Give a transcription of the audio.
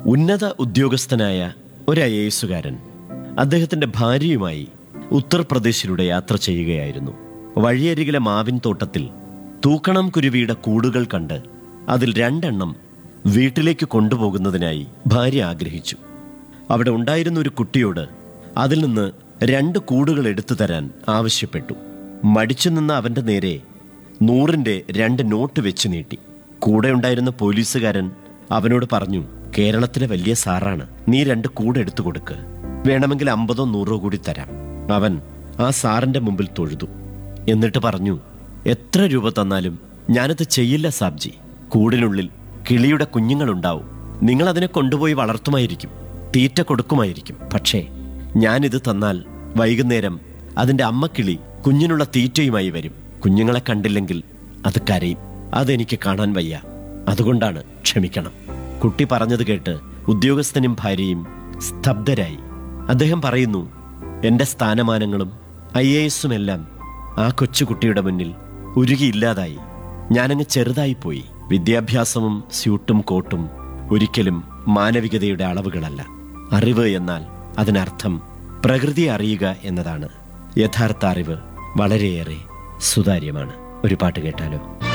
ഉന്നത ഉദ്യോഗസ്ഥനായ ഒരു ഐ എ എസുകാരൻ അദ്ദേഹത്തിന്റെ ഭാര്യയുമായി ഉത്തർപ്രദേശിലൂടെ യാത്ര ചെയ്യുകയായിരുന്നു വഴിയരികിലെ മാവിൻ തോട്ടത്തിൽ തൂക്കണം കുരുവിയുടെ കൂടുകൾ കണ്ട് അതിൽ രണ്ടെണ്ണം വീട്ടിലേക്ക് കൊണ്ടുപോകുന്നതിനായി ഭാര്യ ആഗ്രഹിച്ചു അവിടെ ഉണ്ടായിരുന്ന ഒരു കുട്ടിയോട് അതിൽ നിന്ന് രണ്ട് കൂടുകൾ എടുത്തു തരാൻ ആവശ്യപ്പെട്ടു മടിച്ചു നിന്ന അവന്റെ നേരെ നൂറിന്റെ രണ്ട് നോട്ട് വെച്ച് നീട്ടി കൂടെ ഉണ്ടായിരുന്ന പോലീസുകാരൻ അവനോട് പറഞ്ഞു കേരളത്തിലെ വലിയ സാറാണ് നീ രണ്ട് കൂടെ എടുത്തു കൊടുക്ക് വേണമെങ്കിൽ അമ്പതോ നൂറോ കൂടി തരാം അവൻ ആ സാറിന്റെ മുമ്പിൽ തൊഴുതു എന്നിട്ട് പറഞ്ഞു എത്ര രൂപ തന്നാലും ഞാനത് ചെയ്യില്ല സാബ്ജി കൂടിനുള്ളിൽ കിളിയുടെ കുഞ്ഞുങ്ങളുണ്ടാവും നിങ്ങൾ അതിനെ കൊണ്ടുപോയി വളർത്തുമായിരിക്കും തീറ്റ കൊടുക്കുമായിരിക്കും പക്ഷേ ഞാനിത് തന്നാൽ വൈകുന്നേരം അതിന്റെ അമ്മക്കിളി കുഞ്ഞിനുള്ള തീറ്റയുമായി വരും കുഞ്ഞുങ്ങളെ കണ്ടില്ലെങ്കിൽ അത് കരയും അതെനിക്ക് കാണാൻ വയ്യ അതുകൊണ്ടാണ് ക്ഷമിക്കണം കുട്ടി പറഞ്ഞത് കേട്ട് ഉദ്യോഗസ്ഥനും ഭാര്യയും സ്തബ്ധരായി അദ്ദേഹം പറയുന്നു എന്റെ സ്ഥാനമാനങ്ങളും ഐ എ എസും എല്ലാം ആ കൊച്ചുകുട്ടിയുടെ മുന്നിൽ ഉരുകിയില്ലാതായി ഞാനങ്ങ് ചെറുതായി പോയി വിദ്യാഭ്യാസവും സ്യൂട്ടും കോട്ടും ഒരിക്കലും മാനവികതയുടെ അളവുകളല്ല അറിവ് എന്നാൽ അതിനർത്ഥം പ്രകൃതി അറിയുക എന്നതാണ് യഥാർത്ഥ അറിവ് വളരെയേറെ സുതാര്യമാണ് ഒരു പാട്ട് കേട്ടാലോ